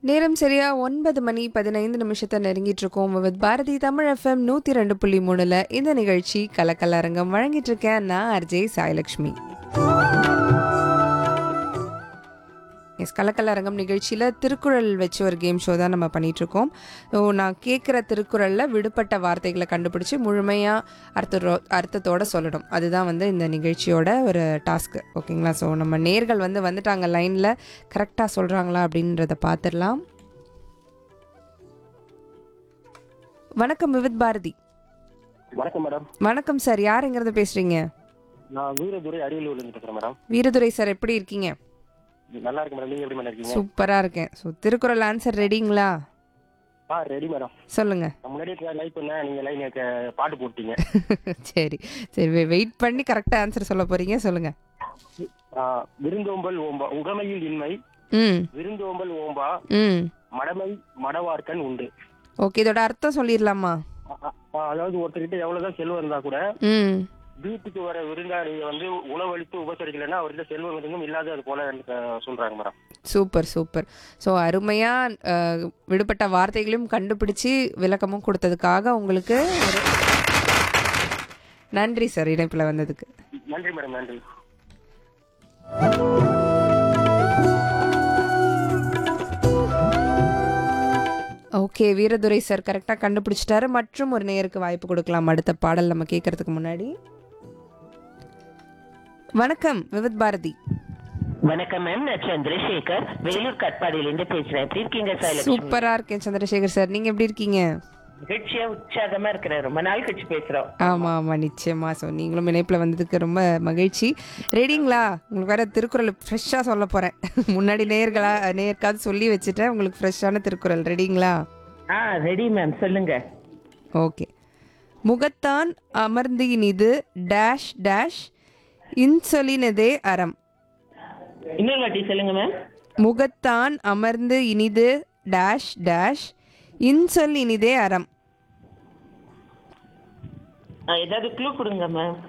நேரம் சரியா ஒன்பது மணி பதினைந்து நிமிஷத்தை நெருங்கிட்டு இருக்கோம் வித் பாரதி தமிழ் எஃப்எம் நூற்றி ரெண்டு புள்ளி மூணுல இந்த நிகழ்ச்சி கலக்கலரங்கம் வழங்கிட்டு இருக்கேன் நான் அர்ஜே சாய்லக்ஷ்மி எஸ் கலக்கலரங்கம் நிகழ்ச்சியில் திருக்குறள் வச்சு ஒரு கேம் ஷோ தான் நம்ம பண்ணிட்டு இருக்கோம் ஸோ நான் கேட்குற திருக்குறளில் விடுபட்ட வார்த்தைகளை கண்டுபிடிச்சி முழுமையாக அர்த்த அர்த்தத்தோட சொல்லணும் அதுதான் வந்து இந்த நிகழ்ச்சியோட ஒரு டாஸ்க்கு ஓகேங்களா ஸோ நம்ம நேர்கள் வந்து வந்துட்டாங்க லைனில் கரெக்டாக சொல்கிறாங்களா அப்படின்றத பார்த்துடலாம் வணக்கம் விவித் பாரதி வணக்கம் மேடம் வணக்கம் சார் யாருங்கிறத பேசுகிறீங்க நான் வீரதுரை அரியலூர்ல இருந்து பேசுறேன் மேடம் வீரதுரை சார் எப்படி இருக்கீங்க நல்லா இருக்கு மேடம் நீங்க எப்படி மேடம் இருக்கீங்க சூப்பராக இருக்கேன் ஸோ திருக்குறள் ஆன்சர் ரெடிங்களா ஆ ரெடி மேடம் சொல்லுங்க நான் முன்னாடியே லைக் பண்ணேன் நீங்க லைன் பாட்டு போட்டீங்க சரி சரி வெயிட் பண்ணி கரெக்டாக ஆன்சர் சொல்ல போறீங்க சொல்லுங்க ஆ, விருந்தோம்பல் ஓம்பா உகமையில் இன்மை ம் விருந்தோம்பல் ஓம்பா ம் மடமை மடவார்க்கன் உண்டு ஓகே இதோட அர்த்தம் சொல்லிடலாமா ஆ, ஆ, அதாவது ஒருத்தர்கிட்ட எவ்வளவுதான் செல்வம் இருந்தா கூட ம் வீட்டுக்கு வர விருந்தாளியை வந்து உணவளித்து உபசரிக்கலைன்னா அவர்கிட்ட செல்வம் எதுவும் இல்லாத அது போல எனக்கு சொல்றாங்க மேடம் சூப்பர் சூப்பர் ஸோ அருமையாக விடுபட்ட வார்த்தைகளையும் கண்டுபிடிச்சு விளக்கமும் கொடுத்ததுக்காக உங்களுக்கு ஒரு நன்றி சார் இணைப்பில் வந்ததுக்கு நன்றி மேடம் நன்றி ஓகே வீரதுரை சார் கரெக்டாக கண்டுபிடிச்சிட்டாரு மற்றும் ஒரு நேருக்கு வாய்ப்பு கொடுக்கலாம் அடுத்த பாடல் நம்ம கேட்கறதுக்கு முன்னாடி வணக்கம் விவித் பாரதி வணக்கம் மேம் நான் சந்திரசேகர் வேலூர் கட்பாடியிலிருந்து பேசுறேன் எப்படி இருக்கீங்க சைலக்ஷ்மி சூப்பரா இருக்கேன் சந்திரசேகர் சார் நீங்க எப்படி இருக்கீங்க மகிழ்ச்சியா உற்சாகமா இருக்கிறேன் ரொம்ப நாள் கழிச்சு பேசுறோம் ஆமா ஆமா நிச்சயமா ஸோ நீங்களும் இணைப்புல வந்ததுக்கு ரொம்ப மகிழ்ச்சி ரெடிங்களா உங்களுக்கு வேற திருக்குறள் ஃப்ரெஷ்ஷாக சொல்ல போறேன் முன்னாடி நேர்களா நேர்க்காவது சொல்லி வச்சுட்டேன் உங்களுக்கு ஃப்ரெஷ்ஷான திருக்குறள் ரெடிங்களா ஆ ரெடி மேம் சொல்லுங்க ஓகே முகத்தான் அமர்ந்து இனிது டேஷ் டேஷ் இன்சொலினதே அறம் இன்னொரு வாட்டி சொல்லுங்க மேம் முகத்தான் அமர்ந்து இனிது டேஷ் டேஷ் இன்சொல் இனிதே அறம் ஏதாவது க்ளூ கொடுங்க மேம்